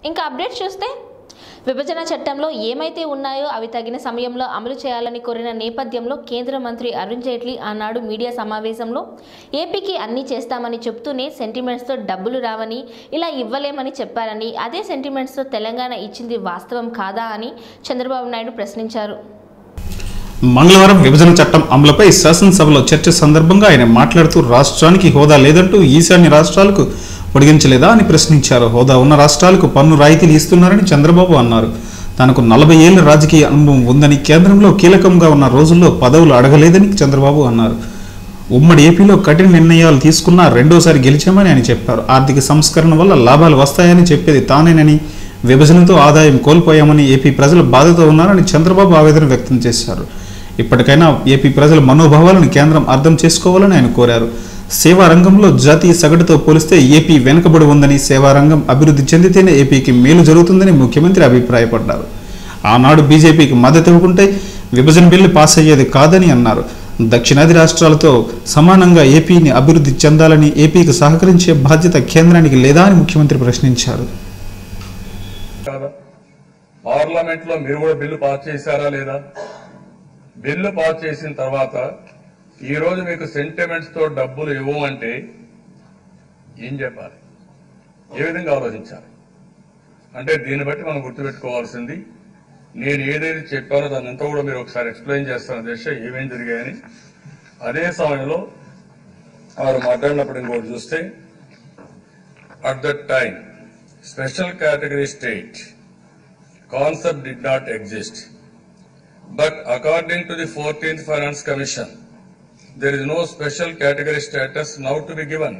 ఇంకా అప్డేట్ చూస్తే విభజన చట్టంలో ఏమైతే ఉన్నాయో అవి తగిన సమయంలో అమలు చేయాలని కోరిన నేపథ్యంలో కేంద్ర మంత్రి అరుణ్ జైట్లీ ఆనాడు మీడియా సమావేశంలో ఏపీకి అన్నీ చేస్తామని చెప్తూనే సెంటిమెంట్స్తో డబ్బులు రావని ఇలా ఇవ్వలేమని చెప్పారని అదే సెంటిమెంట్స్తో తెలంగాణ ఇచ్చింది వాస్తవం కాదా అని చంద్రబాబు నాయుడు ప్రశ్నించారు మంగళవారం విభజన చట్టం అమలుపై శాసనసభలో చర్చ సందర్భంగా ఆయన మాట్లాడుతూ రాష్ట్రానికి హోదా లేదంటూ ఈశాన్య రాష్ట్రాలకు పొడిగించలేదా అని ప్రశ్నించారు హోదా ఉన్న రాష్ట్రాలకు పన్ను రాయితీలు ఇస్తున్నారని చంద్రబాబు అన్నారు తనకు నలభై ఏళ్ల రాజకీయ అనుభవం ఉందని కేంద్రంలో కీలకంగా ఉన్న రోజుల్లో పదవులు అడగలేదని చంద్రబాబు అన్నారు ఉమ్మడి ఏపీలో కఠిన నిర్ణయాలు తీసుకున్నా రెండోసారి గెలిచామని ఆయన చెప్పారు ఆర్థిక సంస్కరణ వల్ల లాభాలు వస్తాయని చెప్పేది తానేనని విభజనతో ఆదాయం కోల్పోయామని ఏపీ ప్రజలు బాధతో ఉన్నారని చంద్రబాబు ఆవేదన వ్యక్తం చేశారు ఇప్పటికైనా ఏపీ ప్రజల మనోభావాలను కేంద్రం అర్థం చేసుకోవాలని ఆయన కోరారు సేవా రంగంలో జాతీయ సగటుతో పోలిస్తే ఏపీ వెనుకబడి ఉందని సేవా రంగం అభివృద్ధి చెందితేనే ఏపీకి మేలు జరుగుతుందని ముఖ్యమంత్రి అభిప్రాయపడ్డారు ఆనాడు బీజేపీకి మద్దతు ఇవ్వకుంటే విభజన బిల్లు పాస్ అయ్యేది కాదని అన్నారు దక్షిణాది రాష్ట్రాలతో సమానంగా ఏపీని అభివృద్ధి చెందాలని ఏపీకి సహకరించే బాధ్యత కేంద్రానికి లేదా అని ముఖ్యమంత్రి ప్రశ్నించారు కాదా పార్లమెంట్ లో మీరు కూడా బిల్లు పాస్ చేశారా లేదా బిల్లు పాస్ చేసిన తర్వాత ఈ రోజు మీకు సెంటిమెంట్స్ తో డబ్బులు ఇవ్వమంటే ఏం చెప్పాలి ఏ విధంగా ఆలోచించాలి అంటే దీన్ని బట్టి మనం గుర్తుపెట్టుకోవాల్సింది నేను ఏదైతే చెప్పానో దాన్ని అంతా కూడా మీరు ఒకసారి ఎక్స్ప్లెయిన్ చేస్తాను దేశ ఏమేం జరిగాయని అదే సమయంలో వారు మాట్లాడినప్పుడు ఇంకోటి చూస్తే At that time, special category state concept did not exist. But according to the 14th Finance Commission, there is no special category status now to be given.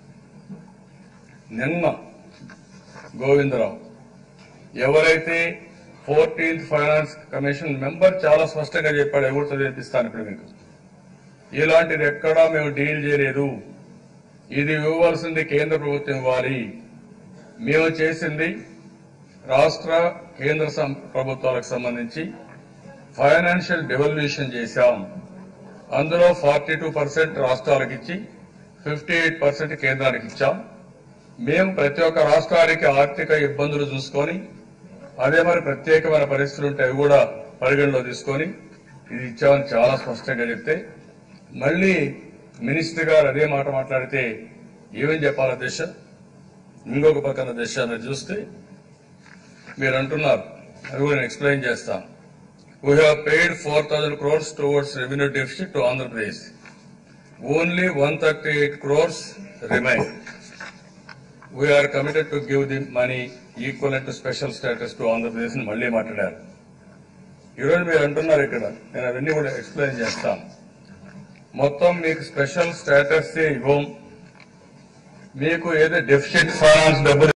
నిన్న గోవిందరావు ఎవరైతే ఫోర్టీన్త్ ఫైనాన్స్ కమిషన్ మెంబర్ చాలా స్పష్టంగా చెప్పాడు ఎవరు చదివిపిస్తాను ఇప్పుడు మీకు ఇలాంటిది ఎక్కడా మేము డీల్ చేయలేదు ఇది ఇవ్వవలసింది కేంద్ర ప్రభుత్వం ఇవ్వాలి మేము చేసింది రాష్ట్ర కేంద్ర సం- ప్రభుత్వాలకు సంబంధించి ఫైనాన్షియల్ డెవల్యూషన్ చేశాం అందులో ఫార్టీ టూ పర్సెంట్ రాష్ట్రాలకు ఇచ్చి ఫిఫ్టీ ఎయిట్ పర్సెంట్ కేంద్రానికి ఇచ్చాం మేము ప్రతి ఒక్క రాష్ట్రానికి ఆర్థిక ఇబ్బందులు చూసుకొని అదే మరి ప్రత్యేకమైన పరిస్థితులు ఉంటే అవి కూడా పరిగణలో తీసుకొని ఇది ఇచ్చామని చాలా స్పష్టంగా చెప్తే మళ్ళీ మినిస్టర్ గారు అదే మాట మాట్లాడితే ఏమని చెప్పాలి దిశ ఇంకొక పక్కన దిశ మీరు చూస్తే మీరు అంటున్నారు అది కూడా నేను ఎక్స్ప్లెయిన్ చేస్తాను we have paid four thousand crores towards revenue deficit to Andhra Pradesh only one thirty eight crores remain we're committed to give the money equal to special status to Andhra Pradesh అని మళ్ళీ మాట్లాడారు ఈరోజు మీరు అంటున్నారు ఇక్కడ నేను అవన్నీ కూడా ఎక్స్ప్లెయిన్ చేస్తాను మొత్తం మీకు స్పెషల్ స్టేటస్ ఇవ్వం మీకు ఏదో డెఫిసిట్ ఫైనాన్స్ డబ్బులు